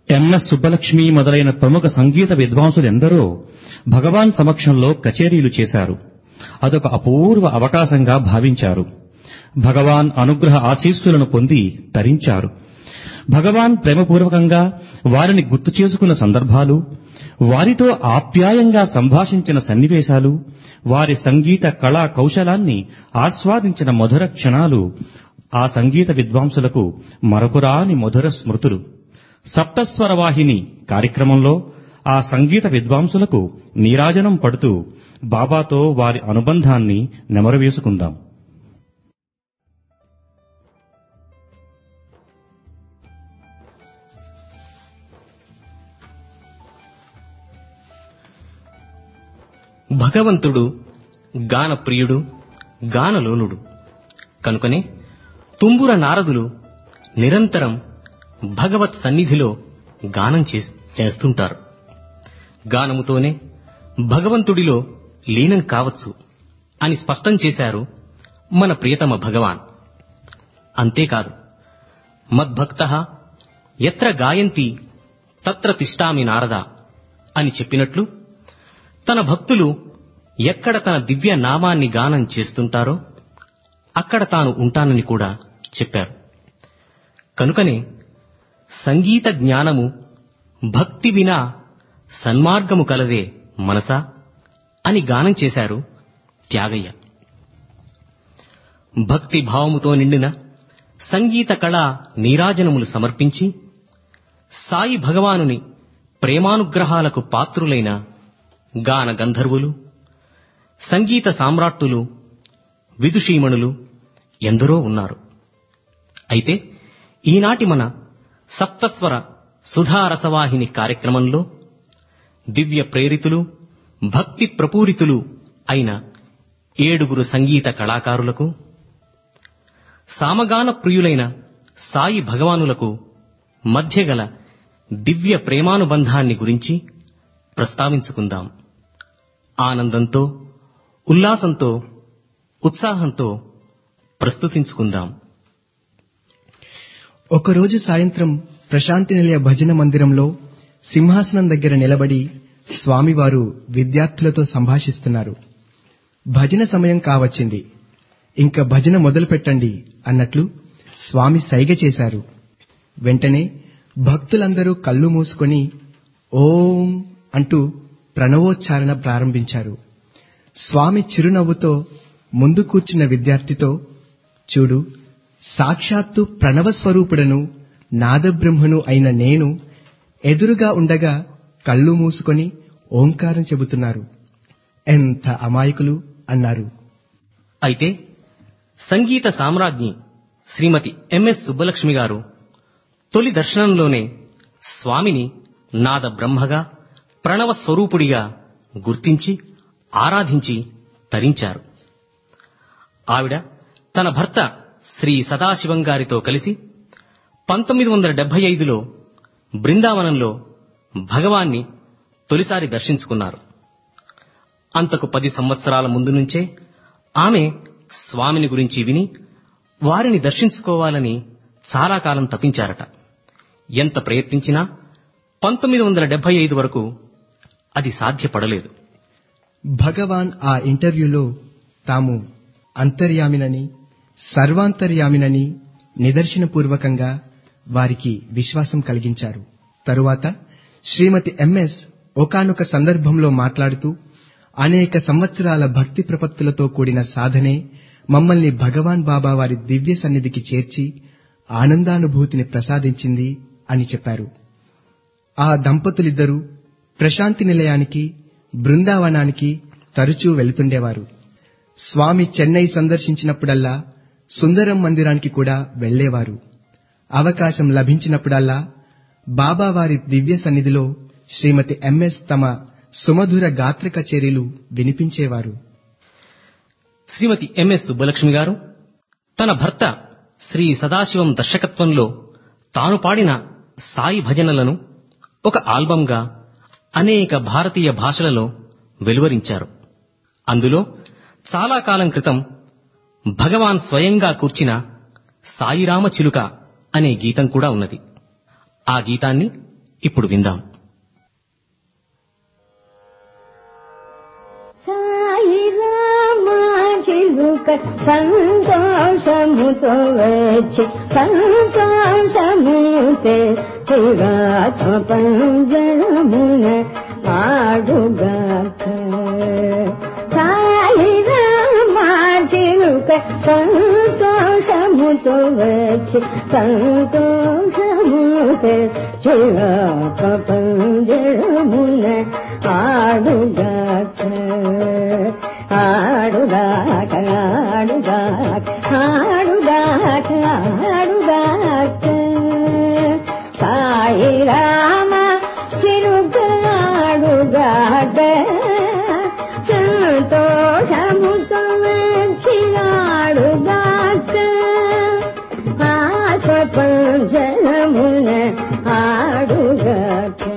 MS Subbalakshmi మొదలైన ప్రముఖ సంగీత విద్వాంసులెందరో భగవాన్ సమక్షంలో కచేరీలు చేశారు అదొక అపూర్వ అవకాశంగా భావించారు భగవాన్ అనుగ్రహ ఆశీస్సులను పొంది తరించారు భగవాన్ ప్రేమపూర్వకంగా వారిని గుర్తు చేసుకున్న సందర్భాలు వారితో ఆప్యాయంగా సంభాషించిన సన్నివేశాలు వారి సంగీత కళా కౌశలాన్ని ఆస్వాదించిన మధుర క్షణాలు ఆ సంగీత విద్వాంసులకు మరపురాని మధుర స్మృతులు సప్తస్వర వాహిని కార్యక్రమంలో ఆ సంగీత విద్వాంసులకు నీరాజనం పడుతూ బాబాతో వారి అనుబంధాన్ని నెమరవేసుకుందాం భగవంతుడు గానప్రియుడు గానలోనుడు కనుకనే తుంబుర నారదులు నిరంతరం భగవత్ సన్నిధిలో గానం చేస్- చేస్తుంటారు గానముతోనే భగవంతుడిలో లీనం కావచ్చు అని స్పష్టం చేశారు మన ప్రియతమ భగవాన్ అంతేకాదు మద్భక్త ఎత్ర గాయంతి తత్ర తిష్టామి నారద అని చెప్పినట్లు తన భక్తులు ఎక్కడ తన దివ్య నామాన్ని గానం చేస్తుంటారో అక్కడ తాను ఉంటానని కూడా చెప్పారు కనుకనే సంగీత జ్ఞానము భక్తి వినా సన్మార్గము కలదే మనసా అని గానం చేశారు త్యాగయ్య భక్తి భావముతో నిండిన సంగీత కళా నీరాజనములు సమర్పించి సాయి భగవానుని ప్రేమానుగ్రహాలకు పాత్రులైన గాన గంధర్వులు సంగీత సామ్రాట్టులు విదుషీమణులు ఎందరో ఉన్నారు అయితే ఈనాటి మన సప్తస్వర సుధారసవాహిని కార్యక్రమంలో దివ్య ప్రేరితులు భక్తి ప్రపూరితులు అయిన ఏడుగురు సంగీత కళాకారులకు సామగాన ప్రియులైన సాయి భగవానులకు మధ్యగల దివ్య ప్రేమానుబంధాన్ని గురించి ప్రస్తావించుకుందాం ఆనందంతో ఉల్లాసంతో ఉత్సాహంతో ప్రస్తుతించుకుందాం ఒకరోజు సాయంత్రం ప్రశాంతి నిలయ భజన మందిరంలో సింహాసనం దగ్గర నిలబడి స్వామివారు విద్యార్థులతో సంభాషిస్తున్నారు భజన సమయం కావచ్చింది ఇంక భజన మొదలు పెట్టండి అన్నట్లు స్వామి సైగ చేశారు వెంటనే భక్తులందరూ కళ్ళు మూసుకొని ఓం అంటూ ప్రణవోచ్చారణ ప్రారంభించారు స్వామి చిరునవ్వుతో ముందు కూర్చున్న విద్యార్థితో చూడు సాక్షాత్తు ప్రణవ స్వరూపుడను నాదబ్రహ్మను అయిన నేను ఎదురుగా ఉండగా కళ్ళు మూసుకొని ఓంకారం చెబుతున్నారు ఎంత అమాయకులు అన్నారు అయితే సంగీత సామ్రాజ్ఞి శ్రీమతి ఎంఎస్ సుబ్బలక్ష్మి గారు తొలి దర్శనంలోనే స్వామిని నాద బ్రహ్మగా ప్రణవ స్వరూపుడిగా గుర్తించి ఆరాధించి తరించారు ఆవిడ తన భర్త శ్రీ సదాశివం గారితో కలిసి పంతొమ్మిది వందల డెబ్బై ఐదులో బృందావనంలో భగవాన్ని తొలిసారి దర్శించుకున్నారు అంతకు పది సంవత్సరాల ముందు నుంచే ఆమె స్వామిని గురించి విని వారిని దర్శించుకోవాలని చాలా కాలం తపించారట ఎంత ప్రయత్నించినా పంతొమ్మిది వందల డెబ్బై ఐదు వరకు అది సాధ్యపడలేదు భగవాన్ ఆ ఇంటర్వ్యూలో తాము అంతర్యామినని సర్వాంతర్యామినని నిదర్శనపూర్వకంగా వారికి విశ్వాసం కలిగించారు తరువాత శ్రీమతి ఎంఎస్ ఒకానొక సందర్భంలో మాట్లాడుతూ అనేక సంవత్సరాల భక్తి ప్రపత్తులతో కూడిన సాధనే మమ్మల్ని భగవాన్ బాబా వారి దివ్య సన్నిధికి చేర్చి ఆనందానుభూతిని ప్రసాదించింది అని చెప్పారు ఆ దంపతులిద్దరూ ప్రశాంతి నిలయానికి బృందావనానికి తరచూ వెళుతుండేవారు స్వామి చెన్నై సందర్శించినప్పుడల్లా సుందరం మందిరానికి కూడా వెళ్లేవారు అవకాశం లభించినప్పుడల్లా బాబావారి దివ్య సన్నిధిలో శ్రీమతి ఎంఎస్ తమ సుమధుర గాత్ర కచేరీలు వినిపించేవారు శ్రీమతి ఎంఎస్ సుబ్బలక్ష్మి గారు తన భర్త శ్రీ సదాశివం దర్శకత్వంలో తాను పాడిన సాయి భజనలను ఒక ఆల్బంగా అనేక భారతీయ భాషలలో వెలువరించారు అందులో చాలా కాలం క్రితం భగవాన్ స్వయంగా కూర్చిన సాయిరామ చిలుక అనే గీతం కూడా ఉన్నది ఆ గీతాన్ని ఇప్పుడు విందాం సాయి రామా చిలుక సంతోషముతో వచ్చి సంతోషముతే చిరాత్మ పంజరమున ఆడుగాక సాయి రామా చిలుక సంతోషముతో వచ్చి సంతోషముతే చిరాత్మ పంజరమున ఆడుగాక ఆడుగాక ఆడుగాక ఆడుగాక ఆడుగాక సాయి రామ చిరుగాడుగాక సంతోషముతో చిరాడుగాక ఆత్మపంజరమున ఆడుగాక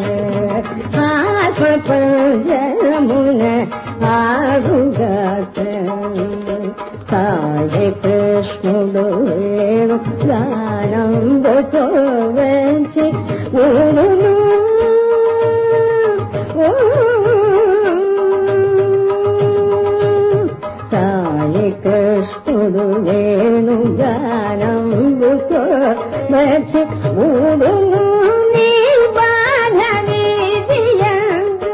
ఆత్మపంజరమున ఆడుగాక సాయి కృష్ణుడు గానంబుతో వచ్చి ఊరును సాయి కృష్ణుడు వేణు గానంబుతో వచ్చి ఊరును నీ బాధని దియందు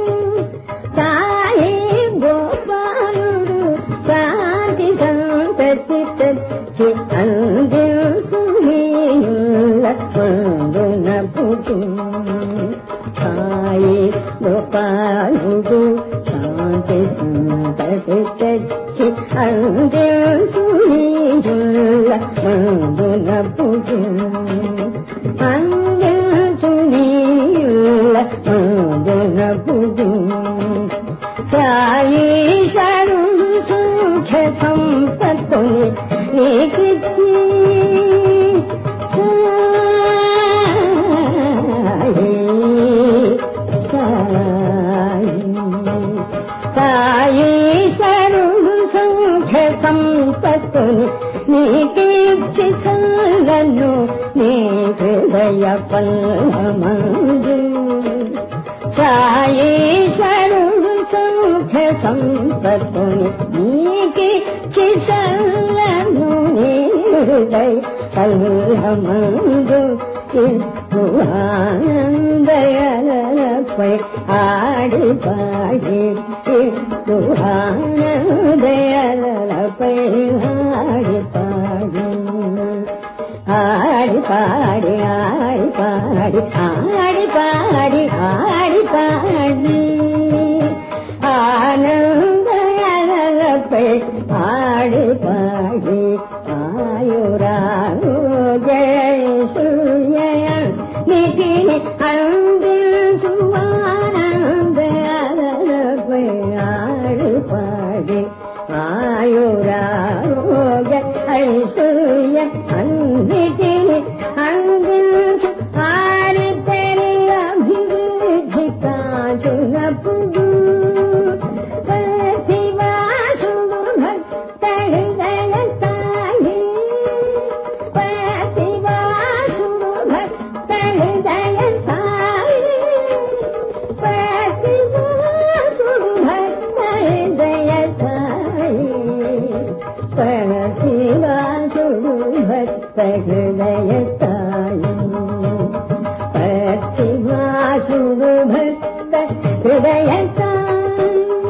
సాయి గోపాలుడు శాంతి సంతతి తెచ్చి అందించుల మందున పుటు సాయి గోపాలుడు శాంతి సంతతి తెచ్చి అందించుల మందున పుటు అందించుల మందున పుటు సాయీశ్వరుడు సుఖ సంపత్తుని నీకిచ్చి సాయి సాయి సాయీశ్వరుడు సుఖ సంపత్తుని నీకిచ్చి చల్లను నీ హృదయ పల్లమందు సాయీశ్వరుడు సుఖ సంపత్తుని నీకి చిసలను నీ హృదయ కల్హమందు ఆనందయలపై ఆడి పాడి ఆనందయలపై ఆడి పాడి ఆడి పాడి ఆడి పాడి ఆడి పాడి ఆడి పాడి ఆనందయలపై ఆడి పాడి ఆయురారోగ్య నిధిని అందించు ఆనందయలపై ఆడి పాడి ఆయురారోగ్య ఐశ్వర్య అన్నిటిని అందించు ఆరి తెలి అభివృద్ధి కాచునప్పుడు ప్రతివాసుడు భక్త హృదయ సాయి ప్రతివాసుడు భక్త హృదయ సాయి ప్రతివాసుడు భక్త హృదయ సాయి ప్రతివాసుడు భక్త హృదయ సాయి ప్రతివాసుడు భక్త హృదయ సాయి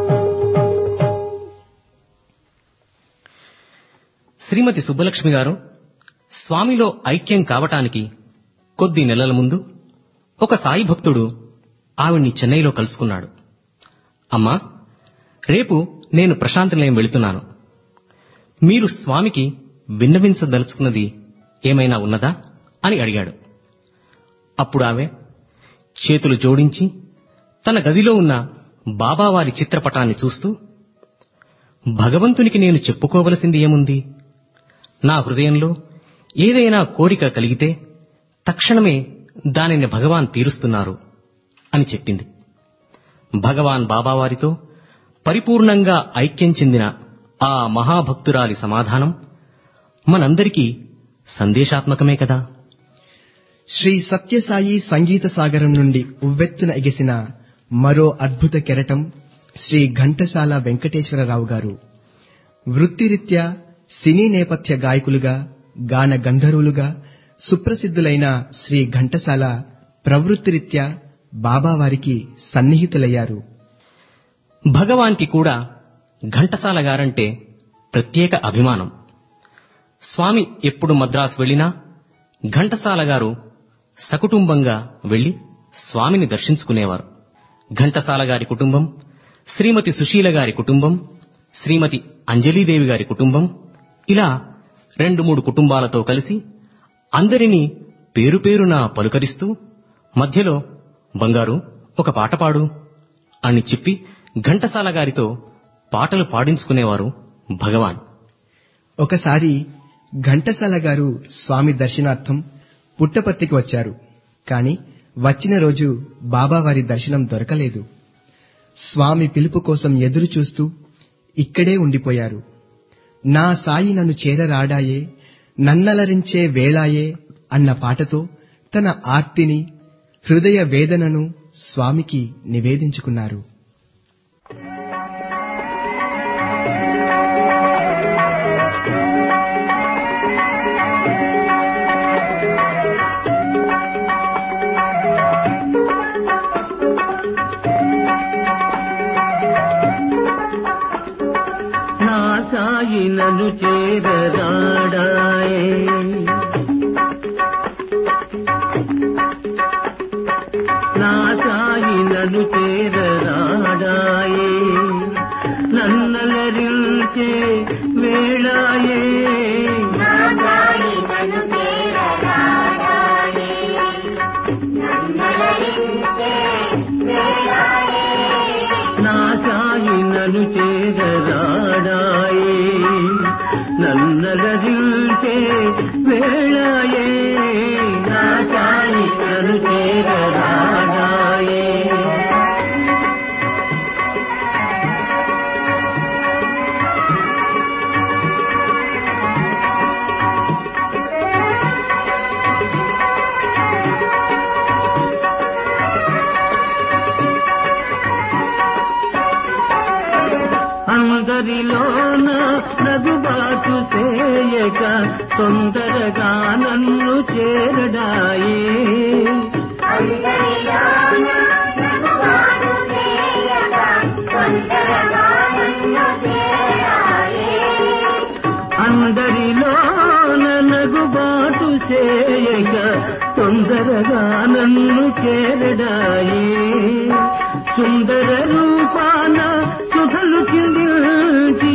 శ్రీమతి సుబ్బలక్ష్మి గారు స్వామిలో ఐక్యం కావటానికి కొద్ది నెలల ముందు ఒక సాయి భక్తుడు ఆవిడ్ని చెన్నైలో కలుసుకున్నాడు అమ్మా రేపు నేను ప్రశాంతి నిలయం వెళుతున్నాను మీరు స్వామికి విన్నవించదలుచుకున్నది ఏమైనా ఉన్నదా అని అడిగాడు అప్పుడు ఆమె చేతులు జోడించి తన గదిలో ఉన్న బాబావారి చిత్రపటాన్ని చూస్తూ భగవంతునికి నేను చెప్పుకోవలసింది ఏముంది నా హృదయంలో ఏదైనా కోరిక కలిగితే తక్షణమే దానిని భగవాన్ తీరుస్తున్నారు అని చెప్పింది భగవాన్ బాబావారితో పరిపూర్ణంగా ఐక్యం చెందిన ఆ మహాభక్తురాలి సమాధానం మనందరికీ సందేశాత్మకమే కదా శ్రీ సత్యసాయి సంగీత సాగరం నుండి ఉవ్వెత్తున ఎగిసిన మరో అద్భుత కెరటం శ్రీ ఘంటసాల వెంకటేశ్వరరావు గారు వృత్తిరీత్యా సినీ నేపథ్య గాయకులుగా గాన గంధర్వులుగా సుప్రసిద్ధులైన శ్రీ ఘంటసాల ప్రవృత్తిరీత్యా బాబావారికి సన్నిహితులయ్యారు భగవాన్కి కూడా ఘంటసాల గారంటే ప్రత్యేక అభిమానం స్వామి ఎప్పుడు మద్రాసు వెళ్ళినా ఘంటసాల గారు సకుటుంబంగా వెళ్లి స్వామిని దర్శించుకునేవారు ఘంటసాల గారి కుటుంబం శ్రీమతి సుశీల గారి కుటుంబం శ్రీమతి అంజలీదేవి గారి కుటుంబం ఇలా రెండు మూడు కుటుంబాలతో కలిసి అందరినీ పేరు పేరున పలుకరిస్తూ మధ్యలో బంగారు ఒక పాట పాడు అని చెప్పి ఘంటసాల గారితో పాటలు పాడించుకునేవారు భగవాన్ ఒకసారి ఘంటసాల గారు స్వామి దర్శనార్థం పుట్టపర్తికి వచ్చారు కాని వచ్చిన రోజు బాబావారి దర్శనం దొరకలేదు స్వామి పిలుపు కోసం ఎదురు చూస్తూ ఇక్కడే ఉండిపోయారు నా సాయి నన్ను చేరరాడాయే నన్నలరించే వేళాయే అన్న పాటతో తన ఆర్తిని హృదయ వేదనను స్వామికి నివేదించుకున్నారు నా సాయి నన్ను చేరరాడాయే నా సాయి నన్ను చేరరాడాయే నన్నలరించే వేళాయే నా సాయి నన్ను చేరరాడాయే నన్నలరించే వేళాయే నా సాయి నన్ను చేరరాడాయే అందరిలోన నగుబాటు చేయక తొందరగా నన్ను చేరడాయే అందరిలోన నగుబాటు చేయక తొందరగా నన్ను చేరడాయే సుందర రూపాన సుధలు కిందించి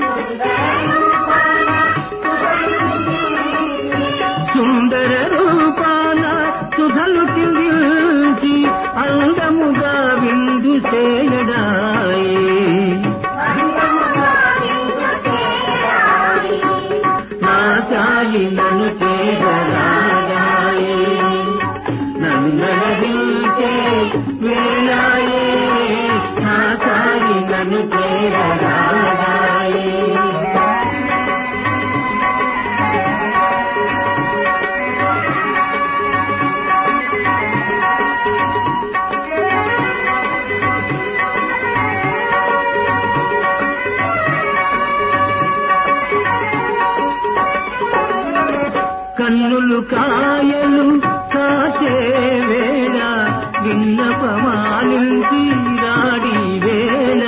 సుందర రూపాన సుధలు కిందించి అందముగా విందు చేయడాయే నా సాయి నన్ను చేరరాగాయే నన్నదించే వేళాయే నా సాయి నన్ను చేరరాగాయే కన్నులు కాయలు కాచే వేళ విన్నపమాలించి రాడి వేళ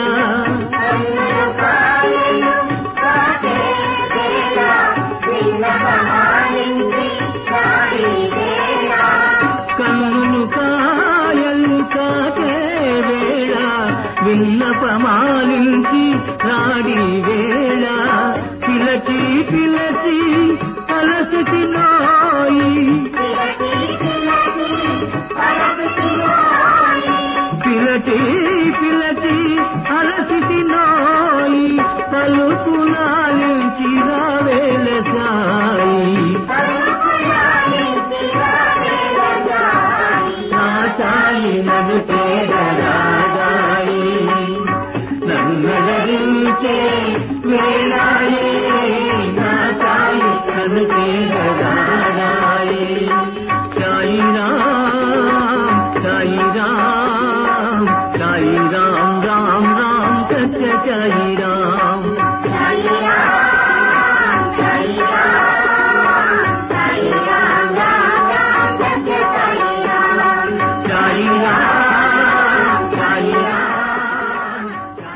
కన్నులు కాయలు కాచే వేళ విన్నపమాలించి రాడి వేళ పిలచి పిలచి అలసటి నాయి పిలచి పిలచి అలసిటి నాయి పలుకునాలించి రావేల సాయి నా సాయి నన్ను చేరరాగాయి నన్నదరించే వేళాయే నా సాయి నన్ను చేరరాగాయి సాయి సాయి రామ్ సాయి రామ్ సాయి రామ్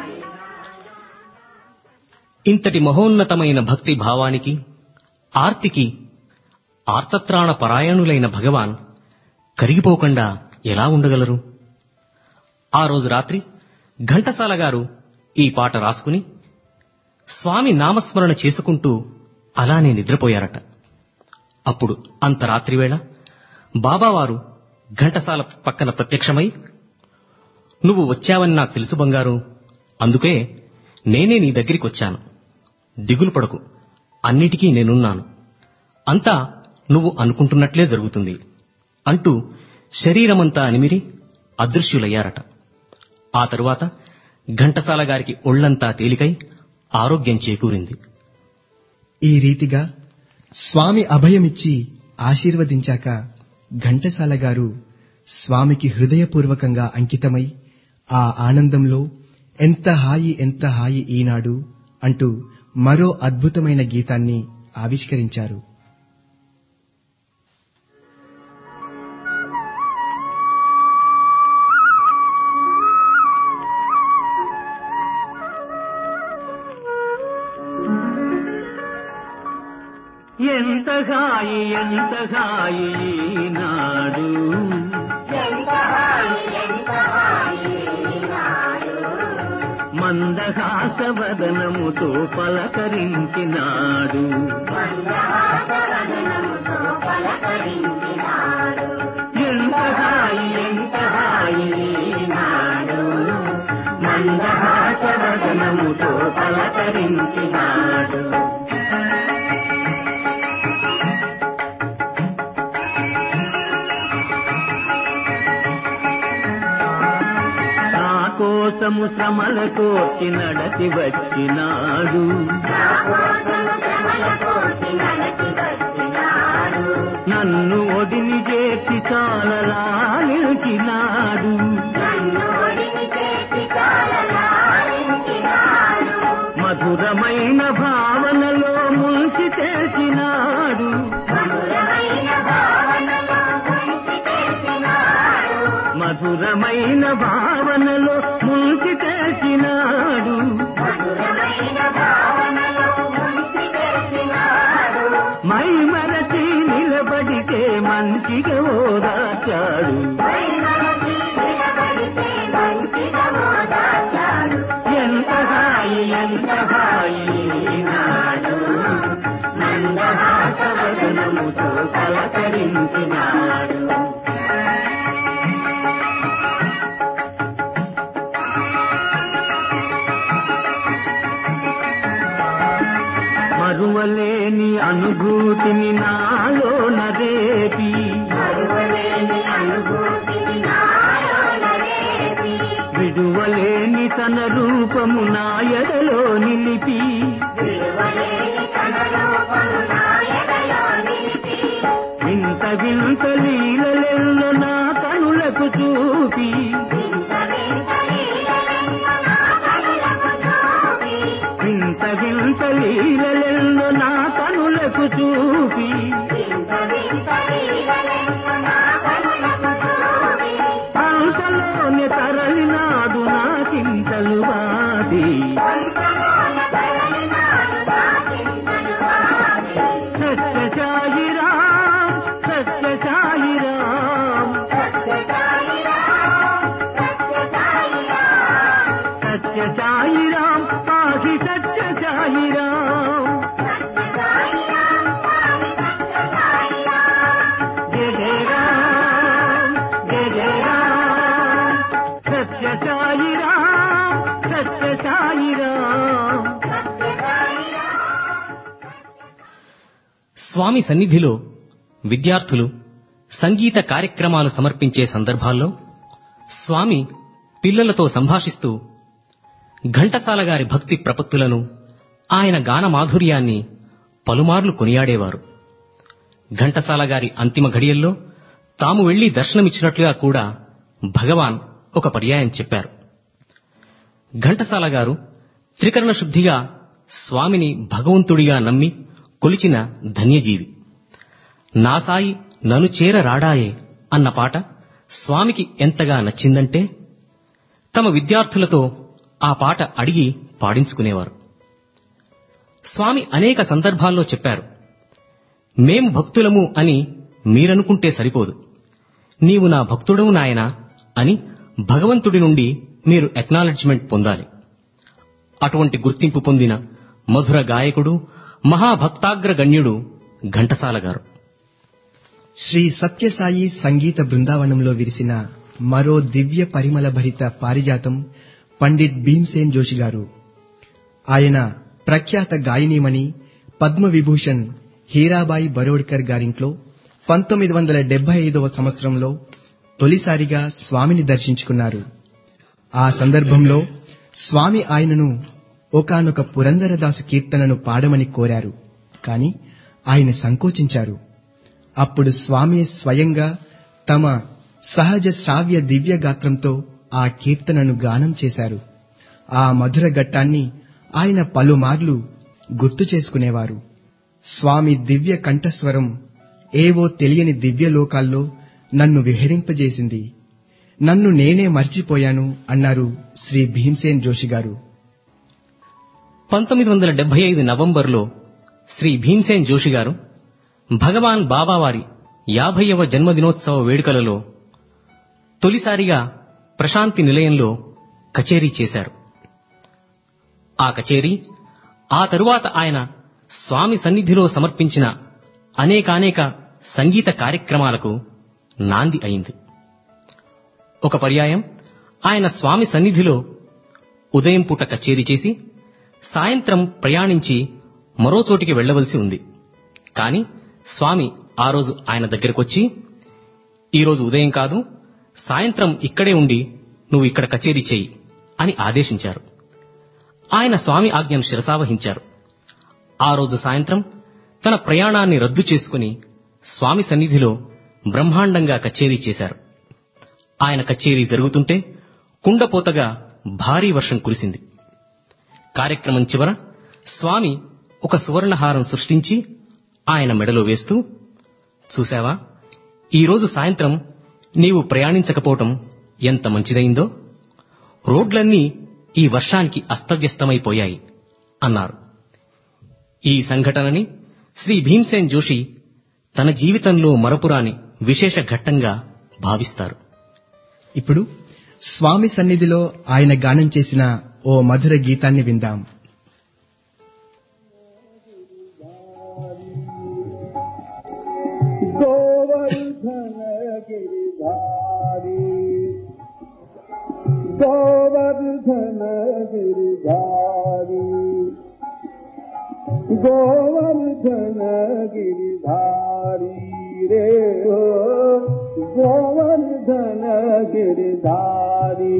ఇంతటి మహోన్నతమైన భక్తి భావానికి ఆర్తికి ఆర్తత్రాణ పరాయణులైన భగవాన్ కరిగిపోకుండా ఎలా ఉండగలరు ఆ రోజు రాత్రి ఘంటసాల గారు ఈ పాట రాసుకుని స్వామి నామస్మరణ చేసుకుంటూ అలానే నిద్రపోయారట అప్పుడు అంత రాత్రివేళ బాబావారు ఘంటసాల పక్కన ప్రత్యక్షమై నువ్వు వచ్చావని నాకు తెలుసు బంగారు అందుకే నేనే నీ దగ్గరికి వచ్చాను దిగులు పడకు అన్నిటికీ నేనున్నాను అంతా నువ్వు అనుకుంటున్నట్లే జరుగుతుంది అంటూ శరీరమంతా అనిమిరి అదృశ్యులయ్యారట ఆ తరువాత ఘంటసాల గారికి ఒళ్లంతా తేలికై ఆరోగ్యం చేకూరింది ఈ రీతిగా స్వామి అభయమిచ్చి ఆశీర్వదించాక ఘంటసాల గారు స్వామికి హృదయపూర్వకంగా అంకితమై ఆ ఆనందంలో ఎంత హాయి ఎంత హాయి ఈనాడు అంటూ మరో అద్భుతమైన గీతాన్ని ఆవిష్కరించారు ఎంత హాయి ఎంత హాయి నాడు మందహాసవదనముతో పలకరించినాడు ఎంత హాయి ఎంత హాయి నాడు మందహాసవదనముతో పలకరించినాడు నా కోసము శ్రమల కోర్చి నడచి వచ్చినాడు నన్ను ఒడిని చేర్చి చాలలా నిలిచినాడు మధురమైన భావనలో ముంచి చేసినాడు మధురమైన భావనలో ముంచి చేసినాడు మై మరచి నిలబడితే మంచిగా ఓదాచాడు ఎంత హాయి ఎంత హాయి నాడు నందహాసవదనముతో పలకరించినాడు మరువలేని అనుభూతిని నాలో నరేపి విడువలేని తన రూపము నా ఎడలో నిలిపి వింత వింత లీలలెల్లో నా కనులకు చూపి వింత వింత లీలలెల్లో నా కనులకు చూపి అంతలోనే తరలినాడు నా చింతలు వాది సత్య సాయిరామ్ సత్య సాయిరామ్ సత్య సాయిరామ్ పాహి సత్య సాయిరామ్ జయ జయ రామ్ జయ జయ రామ్ సత్య సాయిరామ్ సత్య సాయిరామ్ స్వామి సన్నిధిలో విద్యార్థులు సంగీత కార్యక్రమాలు సమర్పించే సందర్భాల్లో స్వామి పిల్లలతో సంభాషిస్తూ ఘంటసాల గారి భక్తి ప్రపత్తులను ఆయన గాన మాధుర్యాన్ని పలుమార్లు కొనియాడేవారు ఘంటసాల గారి అంతిమ ఘడియల్లో తాము వెళ్లి దర్శనమిచ్చినట్లుగా కూడా భగవాన్ ఒక పర్యాయం చెప్పారు ఘంటసాల గారు త్రికరణ శుద్ధిగా స్వామిని భగవంతుడిగా నమ్మి కొలిచిన ధన్యజీవి నా సాయి నను చేర రాడాయే అన్న పాట స్వామికి ఎంతగా నచ్చిందంటే తమ విద్యార్థులతో ఆ పాట అడిగి పాడించుకునేవారు స్వామి అనేక సందర్భాల్లో చెప్పారు మేం భక్తులము అని మీరనుకుంటే సరిపోదు నీవు నా భక్తుడవు నాయనా అని భగవంతుడి నుండి మీరు ఎక్నాలెడ్జ్మెంట్ పొందాలి అటువంటి గుర్తింపు పొందిన మధుర గాయకుడు మహాభక్తాగ్రగణ్యుడు ఘంటసాల గారు శ్రీ సత్యసాయి సంగీత బృందావనంలో విరిసిన మరో దివ్య పరిమళ భరిత పారిజాతం పండిట్ భీమ్సేన్ జోషి గారు ఆయన ప్రఖ్యాత గాయనీమణి పద్మవిభూషణ్ హీరాబాయి బరోడ్కర్ గారింట్లో పంతొమ్మిది వందల డెబ్బై ఐదవ సంవత్సరంలో తొలిసారిగా స్వామిని దర్శించుకున్నారు ఆ సందర్భంలో స్వామి ఆయనను ఒకానొక పురందరదాసు కీర్తనను పాడమని కోరారు కాని ఆయన సంకోచించారు అప్పుడు స్వామి స్వయంగా తమ సహజ శ్రావ్య దివ్య గాత్రంతో ఆ కీర్తనను గానం చేశారు ఆ మధుర ఘట్టాన్ని ఆయన పలుమార్లు గుర్తు చేసుకునేవారు స్వామి దివ్య కంఠస్వరం ఏవో తెలియని దివ్య లోకాల్లో నన్ను విహరింపజేసింది నన్ను నేనే మర్చిపోయాను అన్నారు శ్రీ భీమ్సేన్ జోషి గారు పంతొమ్మిది వందల డెబ్బై ఐదు నవంబర్లో శ్రీ భీమ్సేన్ జోషి గారు భగవాన్ బాబావారి యాభైవ జన్మదినోత్సవ వేడుకలలో తొలిసారిగా ప్రశాంతి నిలయంలో కచేరీ చేశారు ఆ కచేరీ ఆ తరువాత ఆయన స్వామి సన్నిధిలో సమర్పించిన అనేకానేక సంగీత కార్యక్రమాలకు నాంది అయింది ఒక పర్యాయం ఆయన స్వామి సన్నిధిలో ఉదయం పూట కచేరీ చేసి సాయంత్రం ప్రయాణించి మరో చోటికి వెళ్ళవలసి ఉంది కాని స్వామి ఆ రోజు ఆయన దగ్గరకొచ్చి ఈరోజు ఉదయం కాదు సాయంత్రం ఇక్కడే ఉండి నువ్వు ఇక్కడ కచేరీ చెయ్యి అని ఆదేశించారు ఆయన స్వామి ఆజ్ఞను శిరసావహించారు ఆ రోజు సాయంత్రం తన ప్రయాణాన్ని రద్దు చేసుకుని స్వామి సన్నిధిలో బ్రహ్మాండంగా కచేరీ చేశారు ఆయన కచేరీ జరుగుతుంటే కుండపోతగా భారీ వర్షం కురిసింది కార్యక్రమం చివర స్వామి ఒక సువర్ణహారం సృష్టించి ఆయన మెడలో వేస్తూ చూశావా ఈరోజు సాయంత్రం నీవు ప్రయాణించకపోవటం ఎంత మంచిదైందో రోడ్లన్నీ ఈ వర్షానికి అస్తవ్యస్తమైపోయాయి అన్నారు ఈ సంఘటనని శ్రీ భీమ్సేన్ జోషి తన జీవితంలో మరపురాని విశేష ఘట్టంగా భావిస్తారు ఇప్పుడు స్వామి సన్నిధిలో ఆయన గానం చేసిన ఓ మధుర గీతాన్ని విందాం गोवर्धन गिरिधारी गोवर्धन गिरिधारी गोवर्धन गिरिधारी रे ओ गोवर्धन गिरिधारी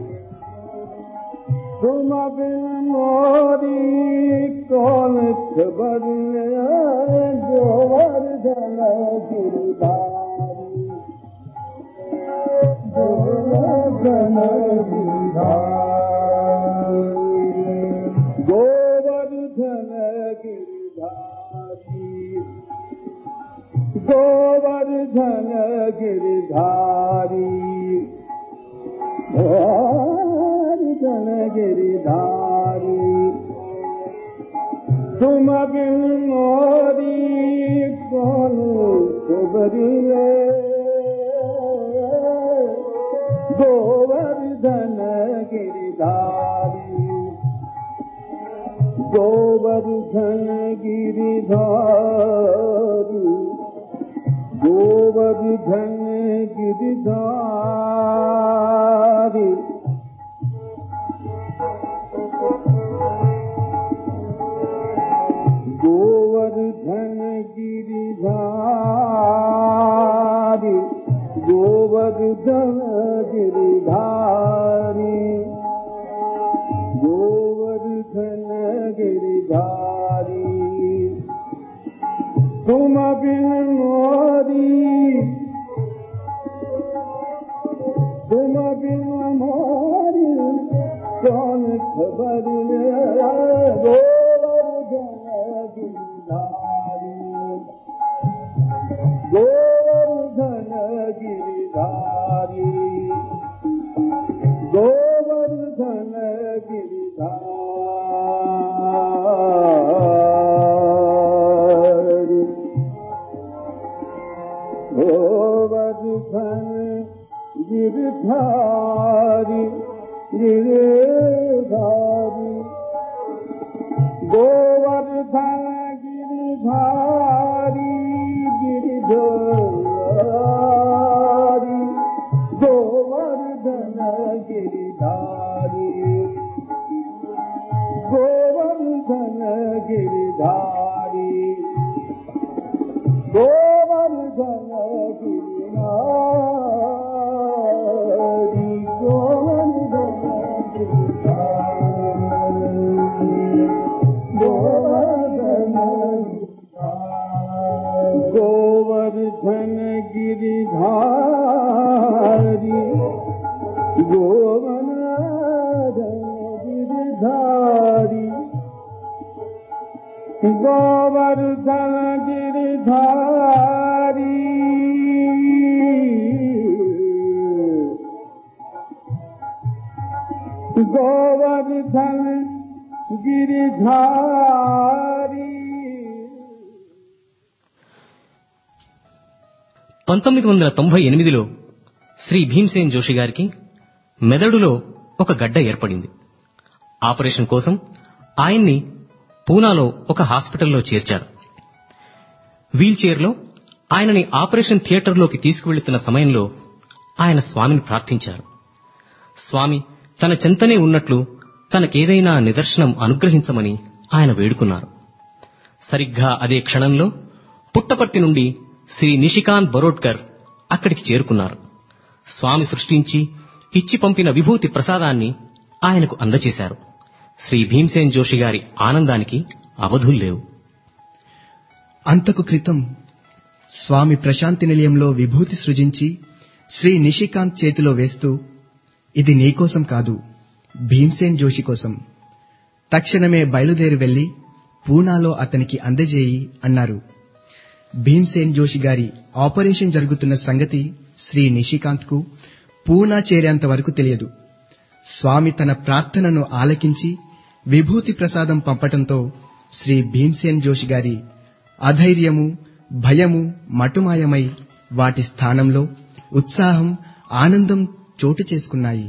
तुम बिन मोरी कौन खबर गोवर्धन गिरधारी गोवर्धन गिरधारी गोवर्धन गिरधारी गोवर्धन गिरधारी गोवर्धन गिरधारी तुम बिन मोरी कौन खबरिए गोवर्धन गिरधारी गोवर्धन गिरिधारी गोवर्धन गिरिधारी गोवर्धन गिरिधारी गोवर्धन गिरिधारी गोवर्धन गिरिधारी तुम बिन मोरी तुम बिन मोरी कौन खबर गोवर्धन गिरिधारी गोवर्धन गिरिधारी गोवर्धन गिरधारी गिरधारी गोवर्धन गिरधारी गिरधारी गोवर्धन गिरधारी गोवर्धन गिरधारी गोवर्धन गिरिधारी गोवर्धन गिरिधारी गोवर्धन गोवर्धन गिरिधारी गोवर्धन गिरिधारी गोवर्धन गिरिधारी गोवर्धन गिरिधारी పంతొమ్మిది వందల తొంభై ఎనిమిదిలో శ్రీ భీమ్సేన్ జోషి గారికి మెదడులో ఒక గడ్డ ఏర్పడింది ఆపరేషన్ కోసం ఆయన్ని పూనాలో ఒక హాస్పిటల్లో చేర్చారు వీల్ చైర్లో ఆయనని ఆపరేషన్ థియేటర్లోకి తీసుకువెళుతున్న సమయంలో ఆయన స్వామిని ప్రార్థించారు స్వామి తన చెంతనే ఉన్నట్లు తనకేదైనా నిదర్శనం అనుగ్రహించమని ఆయన వేడుకున్నారు సరిగ్గా అదే క్షణంలో పుట్టపర్తి నుండి శ్రీ నిషికాంత్ బరోడ్కర్ అక్కడికి చేరుకున్నారు స్వామి సృష్టించి ఇచ్చి పంపిన విభూతి ప్రసాదాన్ని ఆయనకు అందచేశారు శ్రీ భీమ్సేన్ జోషి గారి ఆనందానికి అవధుల్లేవు అంతకు క్రితం స్వామి ప్రశాంతి నిలయంలో విభూతి సృజించి శ్రీ నిషికాంత్ చేతిలో వేస్తూ ఇది నీకోసం కాదు భీమ్సేన్ జోషి కోసం తక్షణమే బయలుదేరి వెళ్లి పూనాలో అతనికి అందజేయి అన్నారు భీమ్సేన్ జోషి గారి ఆపరేషన్ జరుగుతున్న సంగతి శ్రీ నిషికాంత్ కు పూనా చేరేంత వరకు తెలియదు స్వామి తన ప్రార్థనను ఆలకించి విభూతి ప్రసాదం పంపటంతో శ్రీ భీమ్సేన్ జోషి గారి అధైర్యము భయము మటుమాయమై వాటి స్థానంలో ఉత్సాహం ఆనందం చోటు చేసుకున్నాయి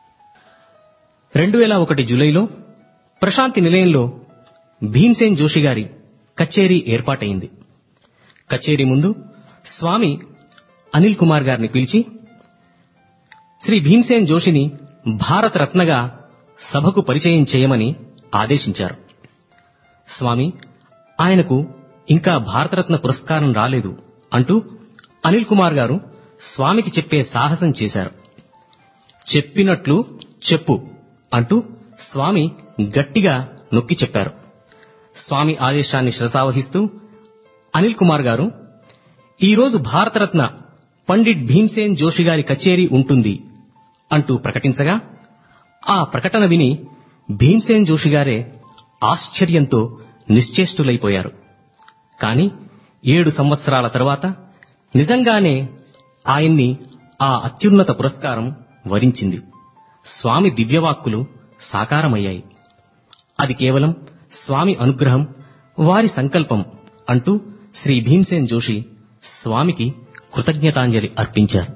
రెండు వేల ఒకటి జూలైలో ప్రశాంతి నిలయంలో భీమ్సేన్ జోషి గారి కచేరీ ఏర్పాటైంది కచేరీ ముందు స్వామి అనిల్ కుమార్ గారిని పిలిచి శ్రీ భీమ్సేన్ జోషిని భారత రత్నగా సభకు పరిచయం చేయమని ఆదేశించారు స్వామి ఆయనకు ఇంకా భారతరత్న పురస్కారం రాలేదు అంటూ అనిల్ కుమార్ గారు స్వామికి చెప్పే సాహసం చేశారు చెప్పినట్లు చెప్పు అంటూ స్వామి గట్టిగా నొక్కి చెప్పారు స్వామి ఆదేశాన్ని శ్రసావహిస్తూ అనిల్ కుమార్ గారు ఈరోజు భారతరత్న పండిట్ భీమ్సేన్ జోషి గారి కచేరీ ఉంటుంది అంటూ ప్రకటించగా ఆ ప్రకటన విని భీమ్సేన్ జోషి గారే ఆశ్చర్యంతో నిశ్చేష్టులైపోయారు కాని ఏడు సంవత్సరాల తరువాత నిజంగానే ఆయన్ని ఆ అత్యున్నత పురస్కారం వరించింది స్వామి దివ్యవాక్కులు సాకారమయ్యాయి అది కేవలం స్వామి అనుగ్రహం వారి సంకల్పం అంటూ శ్రీ భీమ్సేన్ జోషి స్వామికి కృతజ్ఞతాంజలి అర్పించారు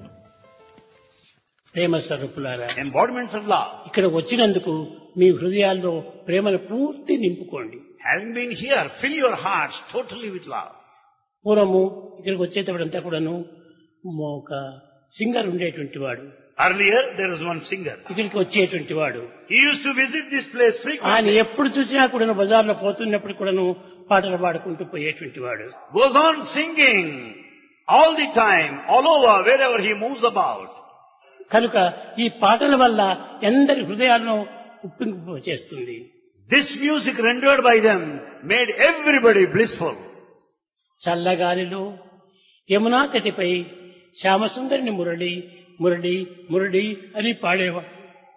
ప్రేమ స్వరూపులారా embodiments of love. ఇక్కడ వచ్చినందుకు మీ హృదయాల్లో ప్రేమను పూర్తి నింపుకోండి Having been here, fill your hearts totally with love. పూర్వము ఇక్కడికి వచ్చేటప్పుడంతా కూడాను ఒక సింగర్ ఉండేటువంటి వాడు Earlier, there was one singer. ఇక్కడికి వచ్చేటువంటి వాడు He used to visit this place ఆయన frequently. ఎప్పుడు చూసినా కూడాను బజార్లో పోతున్నప్పుడు కూడాను పాటలు పాడుకుంటూ పోయేటువంటి వాడు Goes on singing all the time, all over, wherever he moves about. కనుక ఈ పాటల వల్ల ఎందరి హృదయాలను ఉప్పింపు చేస్తుంది This music rendered by them made everybody blissful. చల్లగాలిలో Yamuna తటిపై శ్యామసుందరిని Murali Murali Murali అని పాడేవాడు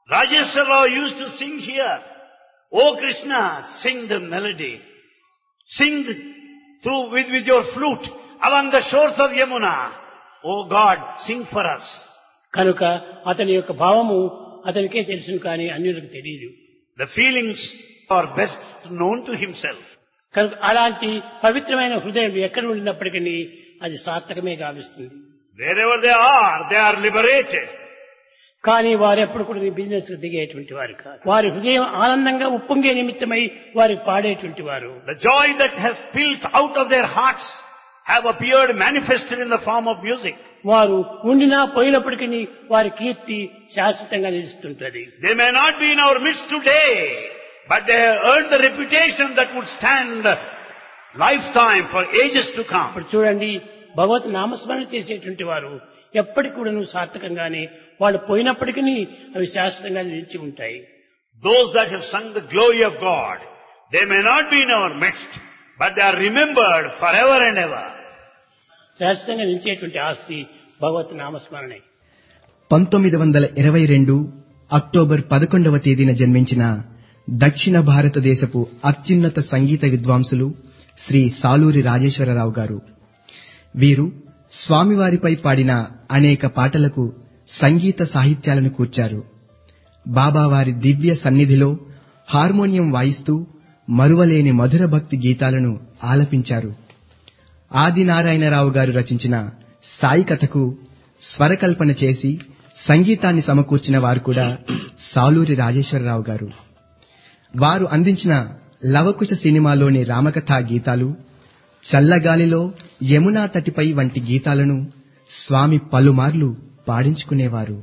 Rajeshwar Rao used to sing here. Oh Krishna, sing the melody. Sing the, through with, with your flute along the shores of Yamuna. Oh God, sing for us. కనుక అతని యొక్క భావము అతనికే తెలుసును కానీ అన్యులకు తెలియదు The feelings are best known to himself. కనుక అలాంటి పవిత్రమైన హృదయం ఎక్కడ ఉండినప్పటికీ అది సార్థకమే గావిస్తుంది Wherever they are, they are liberated. కానీ వారు ఎప్పుడు కూడా బిజినెస్ దిగేటువంటి వారు కాదు వారి హృదయం ఆనందంగా ఉప్పొంగే నిమిత్తమై వారు పాడేటువంటి వారు The joy that has spilled out of their hearts have appeared manifested in the form of music. వారు ఉండినా పోయినప్పటికీ వారి కీర్తి శాశ్వతంగా నిలుస్తుంటది They may not be in our midst today, but they have earned the reputation that would stand lifetime for ages to come. ఇప్పుడు చూడండి భగవత్ నామస్మరణ చేసేటువంటి వారు ఎప్పటికి కూడా సార్థకంగానే వాళ్ళు పోయినప్పటికీ అవి శాశ్వతంగా నిలిచి ఉంటాయి Those that have sung the glory of God, they may not be in our midst, but they are remembered forever and ever. శాశ్వతంగా నిలిచేటువంటి ఆస్తి భగవత్ నామస్మరణే పంతొమ్మిది వందల ఇరవై రెండు అక్టోబర్ పదకొండవ తేదీన జన్మించిన దక్షిణ భారతదేశపు అత్యున్నత సంగీత విద్వాంసులు శ్రీ సాలూరి రాజేశ్వరరావు గారు వీరు స్వామివారిపై పాడిన అనేక పాటలకు సంగీత సాహిత్యాలను కూర్చారు బాబావారి దివ్య సన్నిధిలో హార్మోనియం వాయిస్తూ మరువలేని మధుర భక్తి గీతాలను ఆలపించారు ఆదినారాయణరావు గారు రచించిన సాయి కథకు స్వరకల్పన చేసి సంగీతాన్ని సమకూర్చిన వారు కూడా సాలూరి రాజేశ్వరరావు గారు వారు అందించిన లవకుశ సినిమాలోని రామకథా గీతాలు చల్లగాలిలో యమునా తటిపై వంటి గీతాలను స్వామి పలుమార్లు పాడించుకునేవారు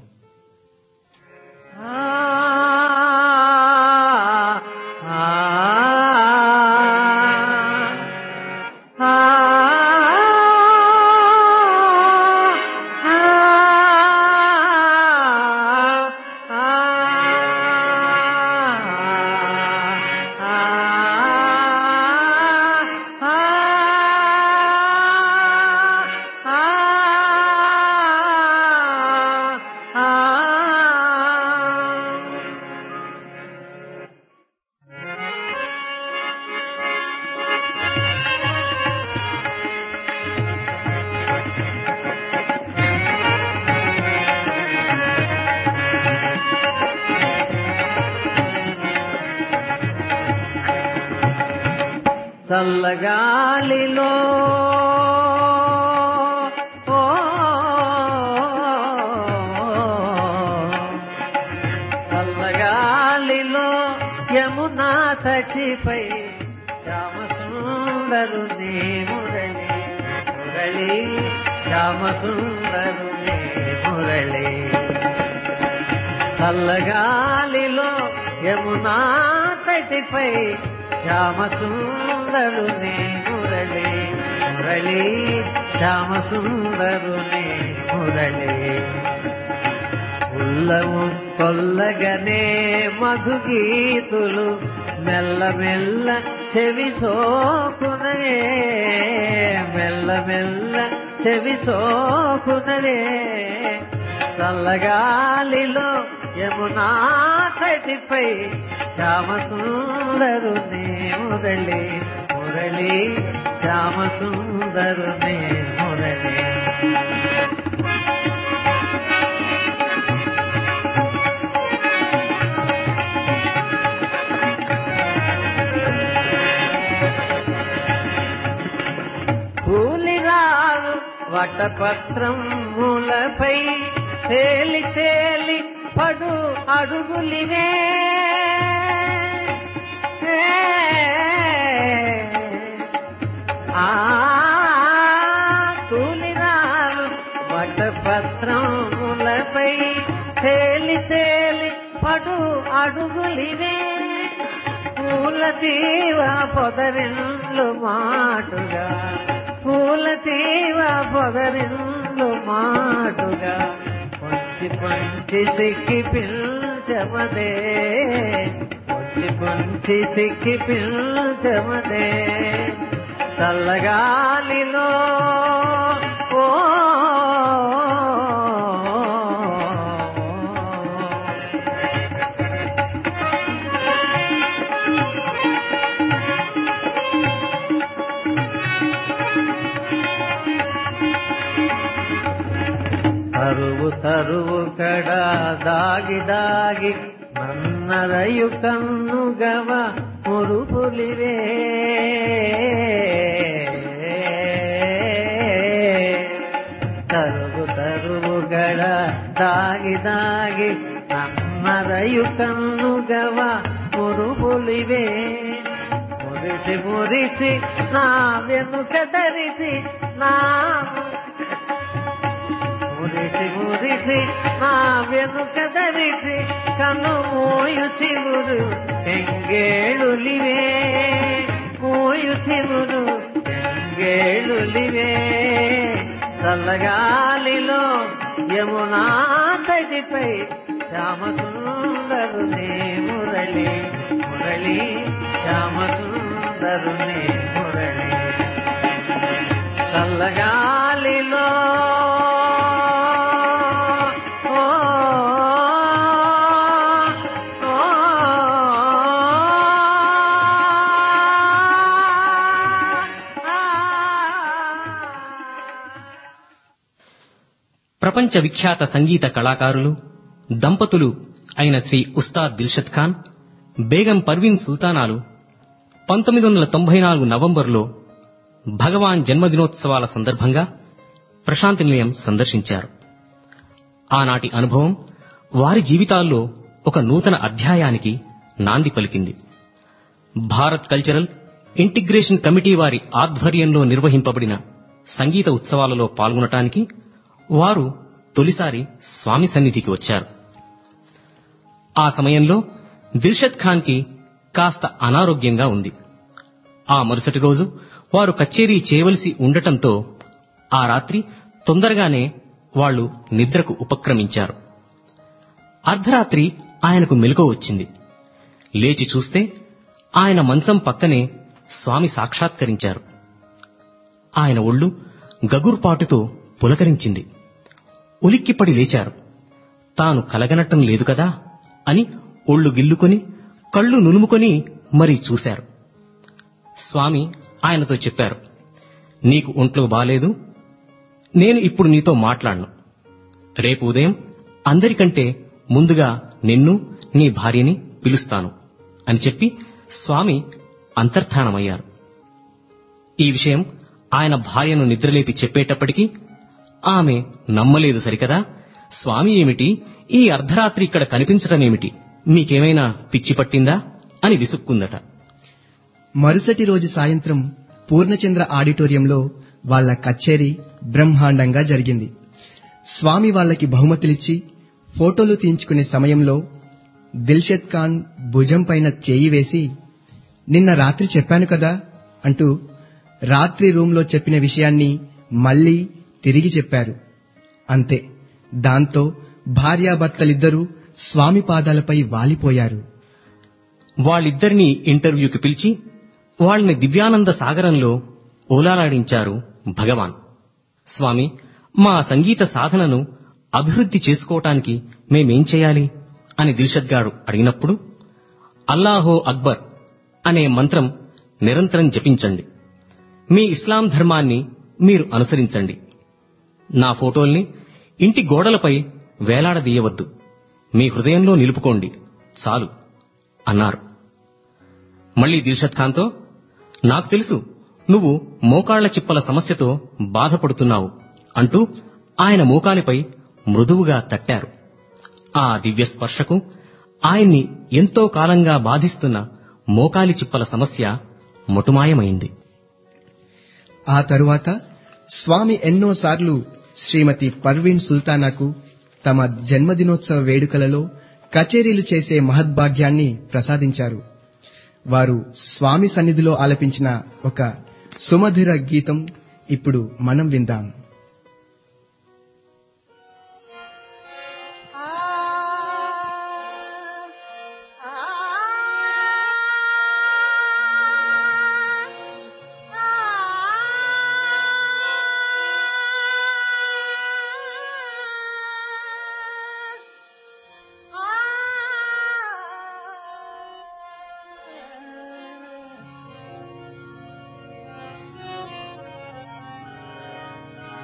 చల్లగాలిలో ఓ, చల్లగాలిలో యమునా తటిపై శ్యామసుందరుని మురళి మురళి శ్యామసుందరుని మురళి చల్లగాలిలో యమునా తటిపై శ్యామసుందరుని మురళి మురళి శ్యామసుందరుని మురళి ఉల్లము కొల్లగనే మధుగీతులు మెల్లమెల్ల చెవి సోకునరే మెల్లమెల్ల చెవి సోకునరే చల్లగాలిలో యమునా తటిపై శ్యామసుందరుని మురళి మురళి శ్యామసుందరుని మురళి కూలిరాలు వటపత్రం మూలపై తేలి తేలి పడు అడుగులివే ఆ కూలిరాలు వటపత్రములపై తేలి తేలి పడు అడుగులివే పూల తీవ పొదరిల్లు మాటుగా పూల తీవ పొదరిల్లు మాటుగా పొంచి పొంచి సిక్కి పిల్చమదే పొంచి పొంచి సిక్కి పిల్చమదే చల్లగాలిలో ఓ ತರುವು ತರುವು ಕಡ ದಾಗಿ ದಾಗಿ ನನ್ನರಯು ಕಣ್ಣುಗವ ಮುರುಪುಲಿವೆ ತರುವು ತರುವುಗಳ ದಾಗಿ ದಾಗಿ ನನ್ನರಯು ಕಣ್ಣುಗವ ಮುರುಪುಲಿವೆ ಮುರಿಸಿ ಮುರಿಸಿ ನಾವೆನುಕ ಧರಿಸಿ ನಾ మురిసి మురిసి నా వెనుక ధరిసి కన్ను మోయు చివురు ఎంగేళులివే మోయు చివురు ఎంగేళులివే చల్లగాలిలో యమునా తడిపై శ్యామసుందరునే మురళి మురళి శ్యామసుందరునే మురళి చల్లగాలిలో ఓ, ఓ, ప్రపంచ విఖ్యాత సంగీత కళాకారులు దంపతులు అయిన శ్రీ ఉస్తాద్ దిల్షద్ ఖాన్ బేగం పర్వీన్ సుల్తానాలు పంతొమ్మిది వందల తొంభై నాలుగు నవంబర్లో భగవాన్ జన్మదినోత్సవాల సందర్భంగా ప్రశాంతి నిలయం సందర్శించారు ఆనాటి అనుభవం వారి జీవితాల్లో ఒక నూతన అధ్యాయానికి నాంది పలికింది భారత్ కల్చరల్ ఇంటిగ్రేషన్ కమిటీ వారి ఆధ్వర్యంలో నిర్వహింపబడిన సంగీత ఉత్సవాలలో పాల్గొనటానికి వారు తొలిసారి స్వామి సన్నిధికి వచ్చారు ఆ సమయంలో దిల్షద్ ఖాన్ కి కాస్త అనారోగ్యంగా ఉంది ఆ మరుసటి రోజు వారు కచేరీ చేయవలసి ఉండటంతో ఆ రాత్రి తొందరగానే వాళ్ళు నిద్రకు ఉపక్రమించారు అర్ధరాత్రి ఆయనకు మెలకువ వచ్చింది లేచి చూస్తే ఆయన మంచం పక్కనే స్వామి సాక్షాత్కరించారు ఆయన ఒళ్ళు గగుర్పాటుతో పులకరించింది ఉలిక్కిపడి లేచారు తాను కలగనటం లేదు కదా అని ఒళ్ళు గిల్లుకొని కళ్ళు నులుముకొని మరీ చూశారు స్వామి ఆయనతో చెప్పారు నీకు ఒంట్లో బాలేదు నేను ఇప్పుడు నీతో మాట్లాడను రేపు ఉదయం అందరికంటే ముందుగా నిన్ను నీ భార్యని పిలుస్తాను అని చెప్పి స్వామి అంతర్ధానమయ్యారు ఈ విషయం ఆయన భార్యను నిద్రలేపి చెప్పేటప్పటికీ ఆమె నమ్మలేదు సరికదా స్వామి ఏమిటి ఈ అర్ధరాత్రి ఇక్కడ కనిపించటమేమిటి మీకేమైనా పిచ్చి పట్టిందా అని విసుక్కుందట మరుసటి రోజు సాయంత్రం పూర్ణచంద్ర ఆడిటోరియంలో వాళ్ళ కచేరీ బ్రహ్మాండంగా జరిగింది స్వామి వాళ్ళకి బహుమతులిచ్చి ఫోటోలు తీయించుకునే సమయంలో దిల్షద్ ఖాన్ భుజం పైన చేయి వేసి నిన్న రాత్రి చెప్పాను కదా అంటూ రాత్రి రూంలో చెప్పిన విషయాన్ని మళ్ళీ తిరిగి చెప్పారు అంతే దాంతో భార్యాభర్తలిద్దరూ స్వామి పాదాలపై వాలిపోయారు వాళ్ళిద్దరినీ ఇంటర్వ్యూకి పిలిచి వాళ్ళని దివ్యానంద సాగరంలో ఓలాలాడించారు భగవాన్ స్వామి మా సంగీత సాధనను అభివృద్ధి చేసుకోవటానికి మేమేం చేయాలి అని దిల్షద్ గారు అడిగినప్పుడు అల్లాహో అక్బర్ అనే మంత్రం నిరంతరం జపించండి మీ ఇస్లాం ధర్మాన్ని మీరు అనుసరించండి నా ఫోటోల్ని ఇంటి గోడలపై వేలాడదీయవద్దు మీ హృదయంలో నిలుపుకోండి చాలు అన్నారు మళ్ళీ దిల్షద్ ఖాన్తో నాకు తెలుసు నువ్వు మోకాళ్ల చిప్పల సమస్యతో బాధపడుతున్నావు అంటూ ఆయన మోకాలిపై మృదువుగా తట్టారు ఆ దివ్య స్పర్శకు ఆయన్ని ఎంతో కాలంగా బాధిస్తున్న మోకాలి చిప్పల సమస్య మొటుమాయమైంది ఆ తరువాత స్వామి ఎన్నోసార్లు శ్రీమతి పర్వీన్ సుల్తానాకు తమ జన్మదినోత్సవ వేడుకలలో కచేరీలు చేసే మహద్భాగ్యాన్ని ప్రసాదించారు వారు స్వామి సన్నిధిలో ఆలపించిన ఒక సుమధుర గీతం ఇప్పుడు మనం విందాం ఆ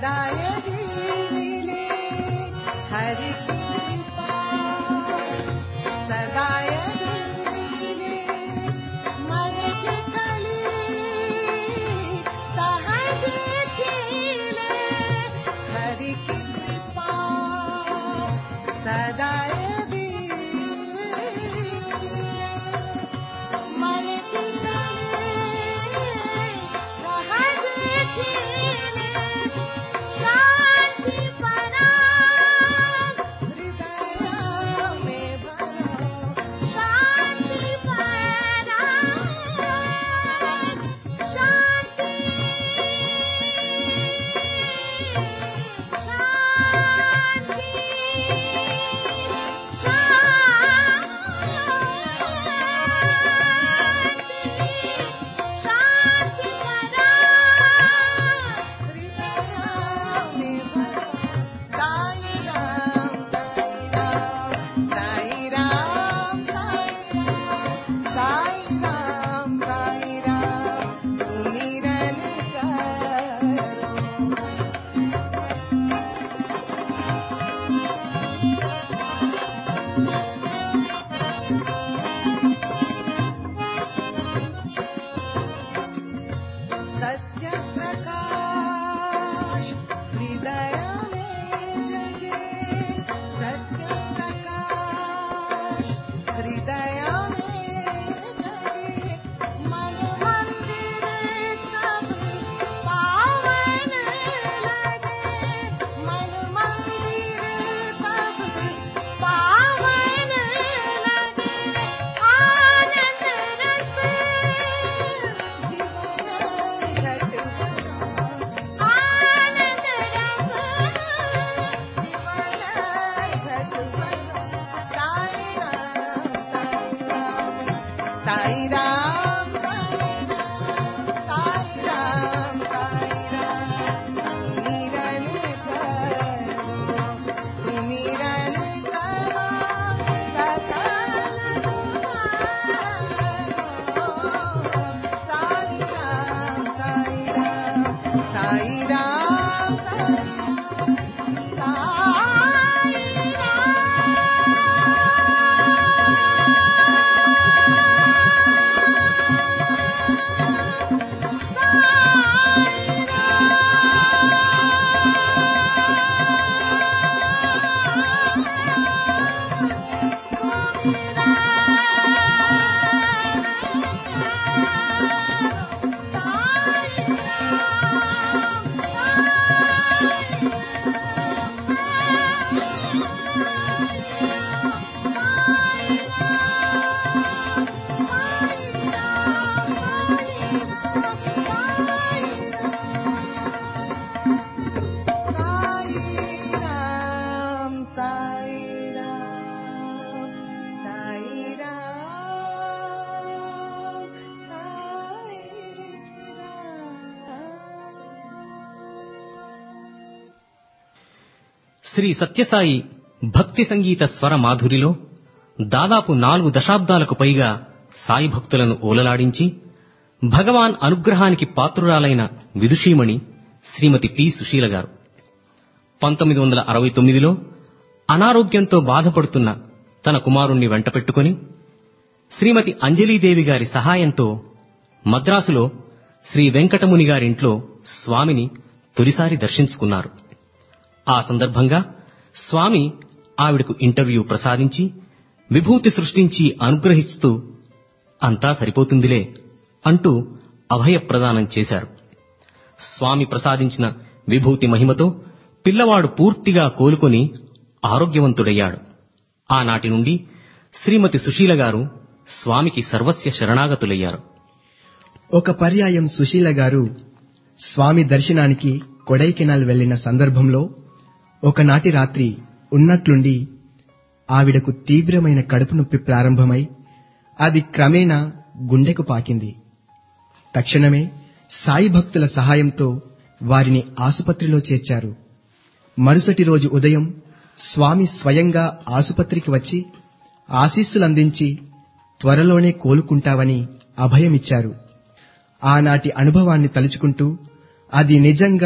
सदा यदि मिले हरि कृपा सदा यदि मिले मन की कली सहज खिले हरि कृपा सदा यदि मिले मन की सहज खिले शांति परा हृदय में भरो शांति परा शांति शांति परा हृदय में भरो साई राम साई राम साई राम साई राम साई राम सुमिरन करो सत्य प्रकाश हृदय में जगे सत्य प्रकाश हृदय में जगे मन मंदिर सब पावन लगे मन मंदिर सब पावन लगे आनंद रस जीवन घट आनंद रस जीवन घट साई राम साई राम साई राम साई राम सुमिरन करो सुमिरन करो सकल तुम्हारो साई राम साई राम साई राम साई साई राम साई राम साई राम साई శ్రీ సత్యసాయి భక్తి సంగీత స్వర మాధురిలో దాదాపు నాలుగు దశాబ్దాలకు పైగా సాయి భక్తులను ఓలలాడించి భగవాన్ అనుగ్రహానికి పాత్రురాలైన విదుషీమణి శ్రీమతి పి సుశీల గారు పంతొమ్మిది వందల అరవై తొమ్మిదిలో అనారోగ్యంతో బాధపడుతున్న తన కుమారుణ్ణి వెంటపెట్టుకుని శ్రీమతి అంజలీదేవి గారి సహాయంతో మద్రాసులో శ్రీ వెంకటముని గారింట్లో స్వామిని తొలిసారి దర్శించుకున్నారు ఆ సందర్భంగా స్వామి ఆవిడకు ఇంటర్వ్యూ ప్రసాదించి విభూతి సృష్టించి అనుగ్రహిస్తూ అంతా సరిపోతుందిలే అంటూ అభయ ప్రదానం చేశారు స్వామి ప్రసాదించిన విభూతి మహిమతో పిల్లవాడు పూర్తిగా కోలుకొని ఆరోగ్యవంతుడయ్యాడు ఆనాటి నుండి శ్రీమతి సుశీల గారు స్వామికి సర్వస్య శరణాగతులయ్యారు ఒక పర్యాయం సుశీల గారు స్వామి దర్శనానికి కొడైకెనాల్ వెళ్లిన సందర్భంలో ఒకనాటి రాత్రి ఉన్నట్లుండి ఆవిడకు తీవ్రమైన కడుపు నొప్పి ప్రారంభమై అది క్రమేణా గుండెకు పాకింది తక్షణమే సాయి భక్తుల సహాయంతో వారిని ఆసుపత్రిలో చేర్చారు మరుసటి రోజు ఉదయం స్వామి స్వయంగా ఆసుపత్రికి వచ్చి ఆశీస్సులందించి త్వరలోనే కోలుకుంటావని అభయమిచ్చారు ఆనాటి అనుభవాన్ని తలుచుకుంటూ అది నిజంగా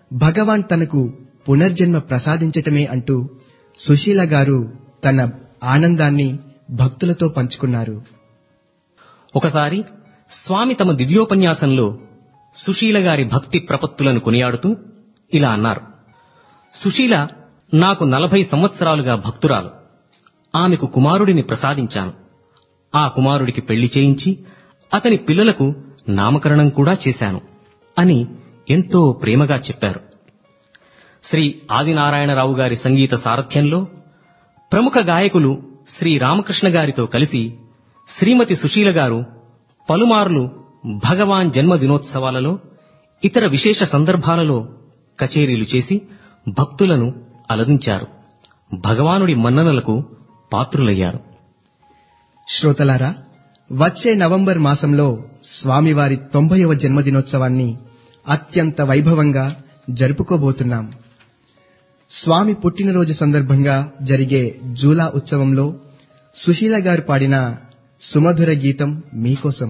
భగవాన్ తనకు పునర్జన్మ ప్రసాదించటమే అంటూ సుశీల గారు తన ఆనందాన్ని భక్తులతో పంచుకున్నారు ఒకసారి స్వామి తమ దివ్యోపన్యాసంలో సుశీల గారి భక్తి ప్రపత్తులను కొనియాడుతూ ఇలా అన్నారు సుశీల నాకు నలభై సంవత్సరాలుగా భక్తురాలు ఆమెకు కుమారుడిని ప్రసాదించాను ఆ కుమారుడికి పెళ్లి చేయించి అతని పిల్లలకు నామకరణం కూడా చేశాను అని ఎంతో ప్రేమగా చెప్పారు శ్రీ ఆదినారాయణరావు గారి సంగీత సారథ్యంలో ప్రముఖ గాయకులు శ్రీ రామకృష్ణ గారితో కలిసి శ్రీమతి సుశీల గారు పలుమార్లు భగవాన్ జన్మదినోత్సవాలలో ఇతర విశేష సందర్భాలలో కచేరీలు చేసి భక్తులను అలదించారు భగవానుడి మన్ననలకు పాత్రులయ్యారు శ్రోతలారా వచ్చే నవంబర్ మాసంలో స్వామివారి తొంభైవ జన్మదినోత్సవాన్ని అత్యంత వైభవంగా జరుపుకోబోతున్నాం స్వామి పుట్టినరోజు సందర్భంగా జరిగే జూలా ఉత్సవంలో సుశీల గారు పాడిన సుమధుర గీతం మీకోసం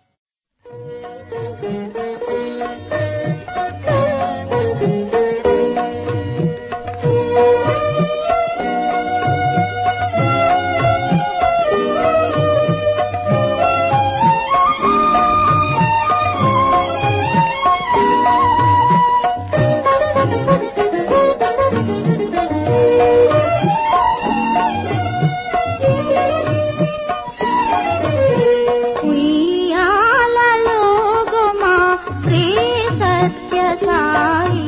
ఉయ్యాలలో గుమా శ్రీ సత్య సాయి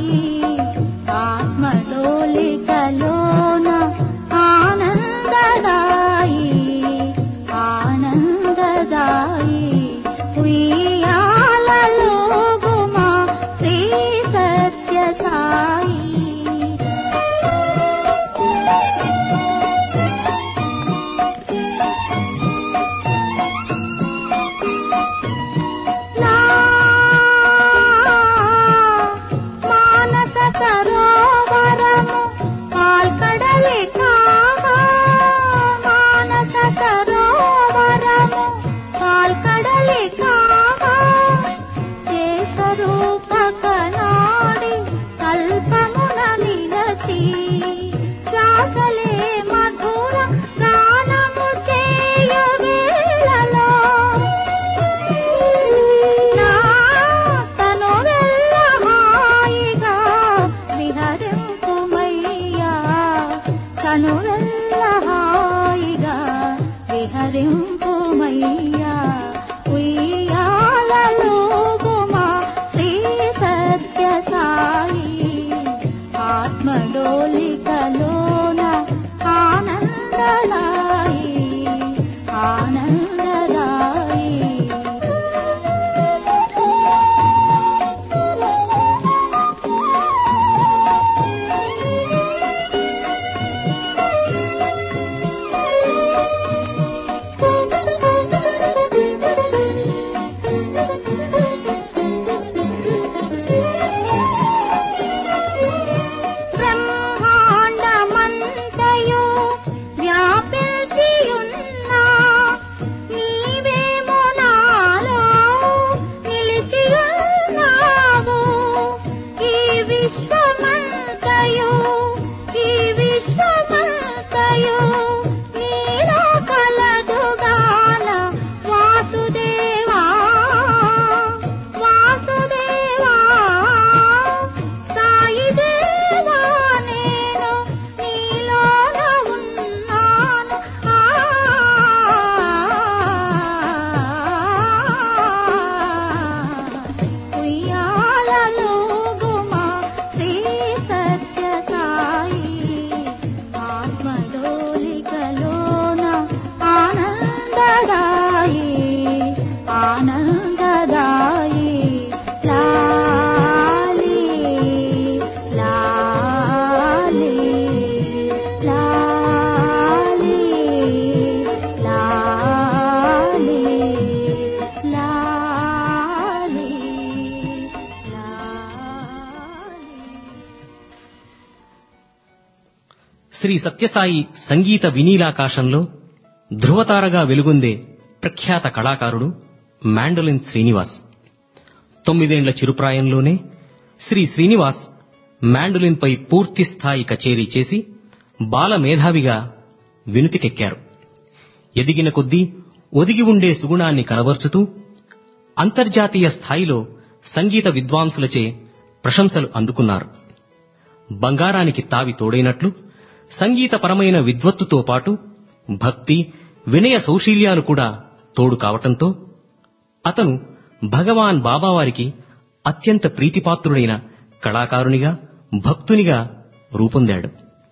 ఆత్మడోలికలోన ఆనందదాయి ఆనందదాయి ఉయ్యాలలో గుమా శ్రీ సత్య సాయి మానస సరోవరము పాల్కడలి కాగా మానస సరోవరము పాల్కడలి కాగా శేషరూపక నాడి కల్పమున నిలచి శ్వాసలే మధుర గానము చేయు వేళలో నా తనువెల్ల హాయిగా విహరింపుమయ్యా కనువెల్ల హాయిగా విహరింపుమయ్యా ఉయ్యాలలో గుమా శ్రీ సత్య సాయి ఆత్మడోలికలోన ఆనందదాయి ఆనందదాయి బ్రహ్మాండమంతయు వ్యాపించియున్నా నీవేమో నాలో నిలిచియున్నావు ఈ విశ్వమంతయు ఈ విశ్వమంతయు నీలో కలదుగాన వాసుదేవా వాసుదేవా సాయి దేవా నేను నీలోన ఉన్నాను ఆ ఉయ్యాలలో గుమా శ్రీ సత్య సాయి ఆత్మడోలికలోన ఆనందదాయి ఆనందదాయి లాలి లాలి లాలి లాలి లాలి శ్రీ సత్యసాయి సంగీత వినీలాకాశంలో ధృవతారగా వెలుగొందే ప్రఖ్యాత కళాకారుడు మాండోలిన్ శ్రీనివాస్ తొమ్మిదేండ్ల చిరుప్రాయంలోనే శ్రీ శ్రీనివాస్ మ్యాండులిన్పై పూర్తి స్థాయి కచేరీ చేసి బాల మేధావిగా వినుతికెక్కారు ఎదిగిన కొద్దీ ఒదిగి ఉండే సుగుణాన్ని కనబర్చుతూ అంతర్జాతీయ స్థాయిలో సంగీత విద్వాంసులచే ప్రశంసలు అందుకున్నారు బంగారానికి తావి తోడైనట్లు సంగీతపరమైన విద్వత్తుతో పాటు భక్తి వినయ సౌశీల్యాలు కూడా తోడు కావటంతో అతను భగవాన్ బాబావారికి అత్యంత ప్రీతిపాత్రుడైన కళాకారునిగా భక్తునిగా రూపొందాడు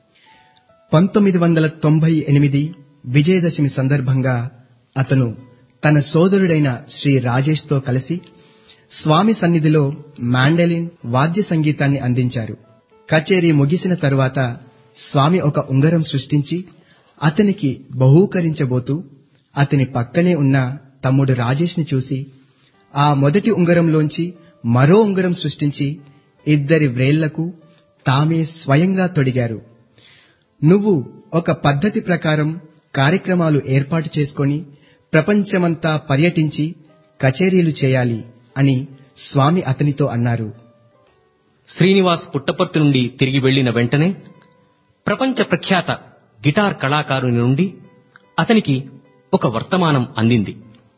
పంతొమ్మిది వందల తొంభై ఎనిమిది విజయదశమి సందర్భంగా అతను తన సోదరుడైన శ్రీ రాజేష్తో కలిసి స్వామి సన్నిధిలో మాండలిన్ వాద్య సంగీతాన్ని అందించారు కచేరీ ముగిసిన తరువాత స్వామి ఒక ఉంగరం సృష్టించి అతనికి బహూకరించబోతూ అతని పక్కనే ఉన్న తమ్ముడు రాజేష్ని చూసి ఆ మొదటి ఉంగరంలోంచి మరో ఉంగరం సృష్టించి ఇద్దరి వ్రేళ్లకు తామే స్వయంగా తొడిగారు నువ్వు ఒక పద్ధతి ప్రకారం కార్యక్రమాలు ఏర్పాటు చేసుకొని ప్రపంచమంతా పర్యటించి కచేరీలు చేయాలి అని స్వామి అతనితో అన్నారు శ్రీనివాస్ పుట్టపర్తి నుండి తిరిగి వెళ్లిన వెంటనే ప్రపంచ ప్రఖ్యాత గిటార్ కళాకారుని నుండి అతనికి ఒక వర్తమానం అందింది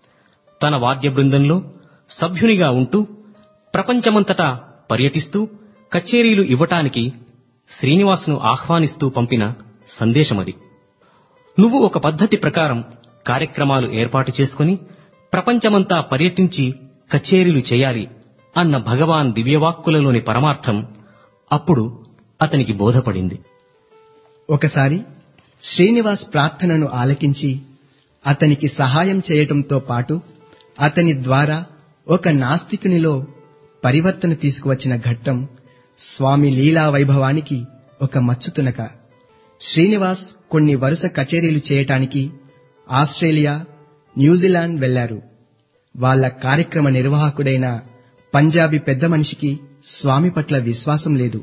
తన వాద్య బృందంలో సభ్యునిగా ఉంటూ ప్రపంచమంతటా పర్యటిస్తూ కచేరీలు ఇవ్వటానికి శ్రీనివాస్ను ఆహ్వానిస్తూ పంపిన సందేశమది నువ్వు ఒక పద్ధతి ప్రకారం కార్యక్రమాలు ఏర్పాటు చేసుకుని ప్రపంచమంతా పర్యటించి కచేరీలు చేయాలి అన్న భగవాన్ దివ్యవాక్కులలోని పరమార్థం అప్పుడు అతనికి బోధపడింది ఒకసారి శ్రీనివాస్ ప్రార్థనను ఆలకించి అతనికి సహాయం చేయటంతో పాటు అతని ద్వారా ఒక నాస్తికునిలో పరివర్తన తీసుకువచ్చిన ఘట్టం స్వామి లీలా వైభవానికి ఒక మచ్చుతునక శ్రీనివాస్ కొన్ని వరుస కచేరీలు చేయటానికి ఆస్ట్రేలియా న్యూజిలాండ్ వెళ్లారు వాళ్ళ కార్యక్రమ నిర్వాహకుడైన పంజాబీ పెద్ద మనిషికి స్వామి పట్ల విశ్వాసం లేదు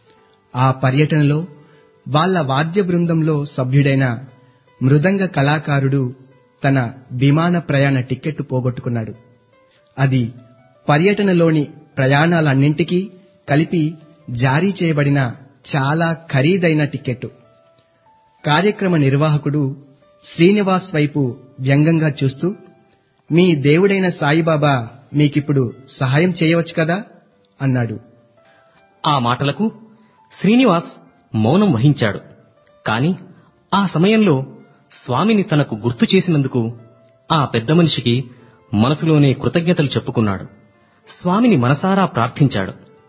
ఆ పర్యటనలో వాళ్ళ వాద్య బృందంలో సభ్యుడైన మృదంగ కళాకారుడు తన విమాన ప్రయాణ టిక్కెట్టు పోగొట్టుకున్నాడు అది పర్యటనలోని ప్రయాణాలన్నింటికీ కలిపి జారీ చేయబడిన చాలా ఖరీదైన టిక్కెట్టు కార్యక్రమ నిర్వాహకుడు శ్రీనివాస్ వైపు వ్యంగంగా చూస్తూ మీ దేవుడైన సాయిబాబా మీకిప్పుడు సహాయం చేయవచ్చు కదా అన్నాడు ఆ మాటలకు శ్రీనివాస్ మౌనం వహించాడు కాని ఆ సమయంలో స్వామిని తనకు గుర్తు చేసినందుకు ఆ పెద్ద మనిషికి మనసులోనే కృతజ్ఞతలు చెప్పుకున్నాడు స్వామిని మనసారా ప్రార్థించాడు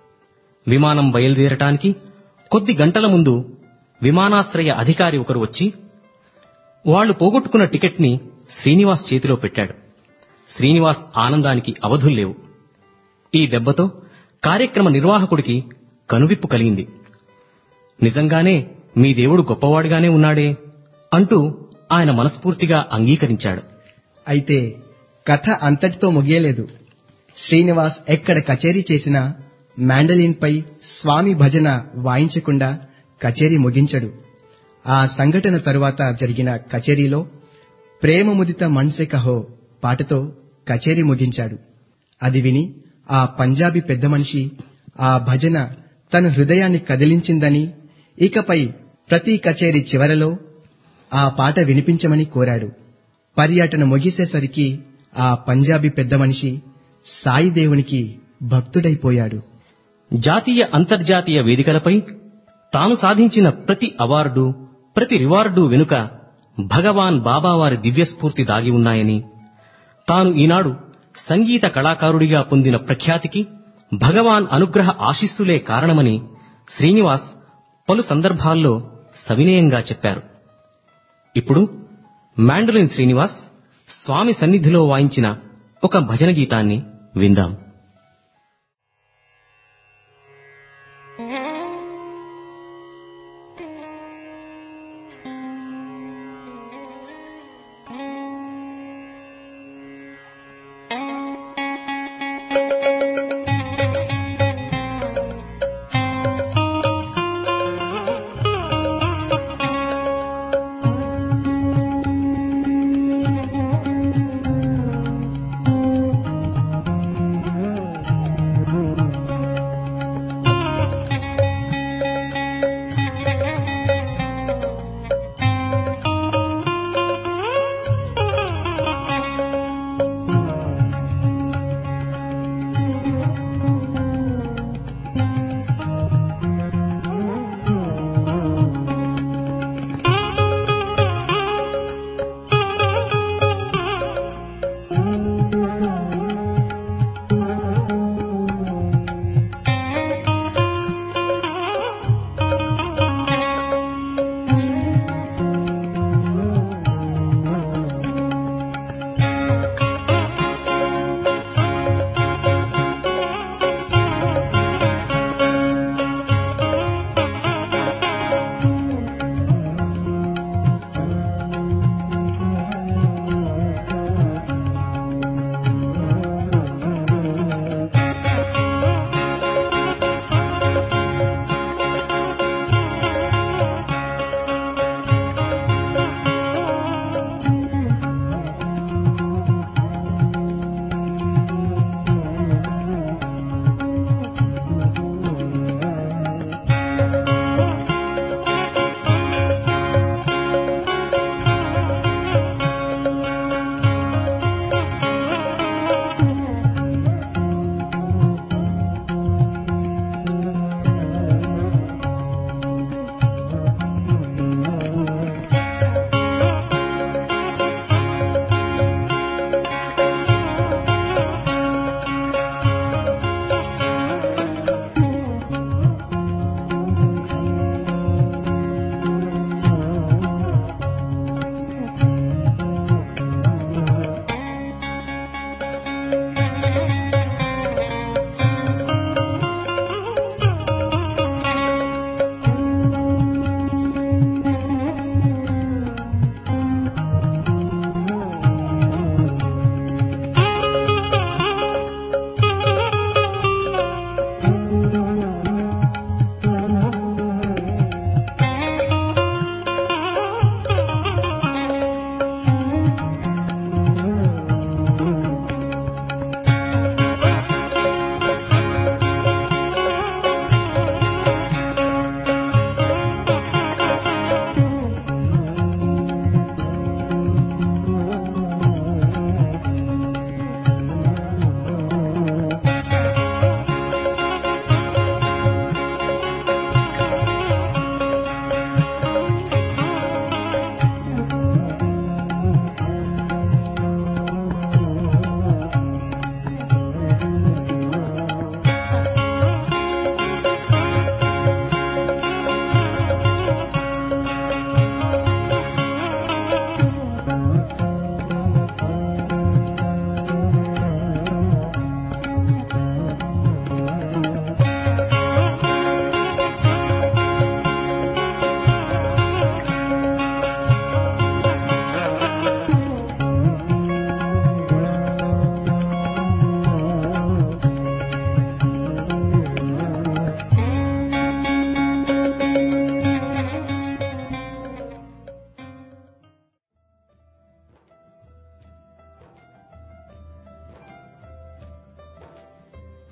విమానం బయలుదేరటానికి కొద్ది గంటల ముందు విమానాశ్రయ అధికారి ఒకరు వచ్చి వాళ్లు పోగొట్టుకున్న టికెట్ని శ్రీనివాస్ చేతిలో పెట్టాడు శ్రీనివాస్ ఆనందానికి అవధుల్లేవు ఈ దెబ్బతో కార్యక్రమ నిర్వాహకుడికి కనువిప్పు కలిగింది నిజంగానే మీ దేవుడు గొప్పవాడిగానే ఉన్నాడే అంటూ ఆయన మనస్ఫూర్తిగా అంగీకరించాడు అయితే కథ అంతటితో ముగియలేదు శ్రీనివాస్ ఎక్కడ కచేరీ చేసినా మ్యాండలిన్పై స్వామి భజన వాయించకుండా కచేరీ ముగించడు ఆ సంఘటన తరువాత జరిగిన కచేరీలో ప్రేమ ముదిత మన్సె కహో పాటతో కచేరీ ముగించాడు అది విని ఆ పంజాబీ పెద్ద మనిషి ఆ భజన తన హృదయాన్ని కదిలించిందని ఇకపై ప్రతి కచేరీ చివరలో ఆ పాట వినిపించమని కోరాడు పర్యటన ముగిసేసరికి ఆ పంజాబీ పెద్ద మనిషి సాయి దేవునికి భక్తుడైపోయాడు జాతీయ అంతర్జాతీయ వేదికలపై తాను సాధించిన ప్రతి అవార్డు ప్రతి రివార్డు వెనుక భగవాన్ బాబావారి దివ్యస్ఫూర్తి దాగి ఉన్నాయని తాను ఈనాడు సంగీత కళాకారుడిగా పొందిన ప్రఖ్యాతికి భగవాన్ అనుగ్రహ ఆశీస్సులే కారణమని శ్రీనివాస్ పలు సందర్భాల్లో సవినయంగా చెప్పారు ఇప్పుడు మ్యాండలిన్ శ్రీనివాస్ స్వామి సన్నిధిలో వాయించిన ఒక భజన గీతాన్ని విందాం ఆ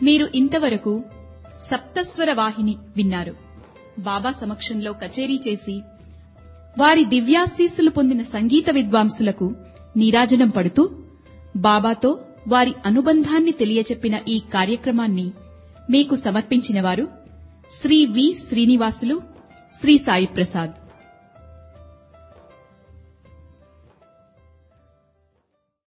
మీరు ఇంతవరకు సప్తస్వర వాహిని విన్నారు బాబా సమక్షంలో కచేరీ చేసి వారి దివ్యాశీస్సులు పొందిన సంగీత విద్వాంసులకు నీరాజనం పడుతూ బాబాతో వారి అనుబంధాన్ని తెలియచెప్పిన ఈ కార్యక్రమాన్ని మీకు సమర్పించిన వారు శ్రీ వి శ్రీనివాసులు శ్రీ సాయి ప్రసాద్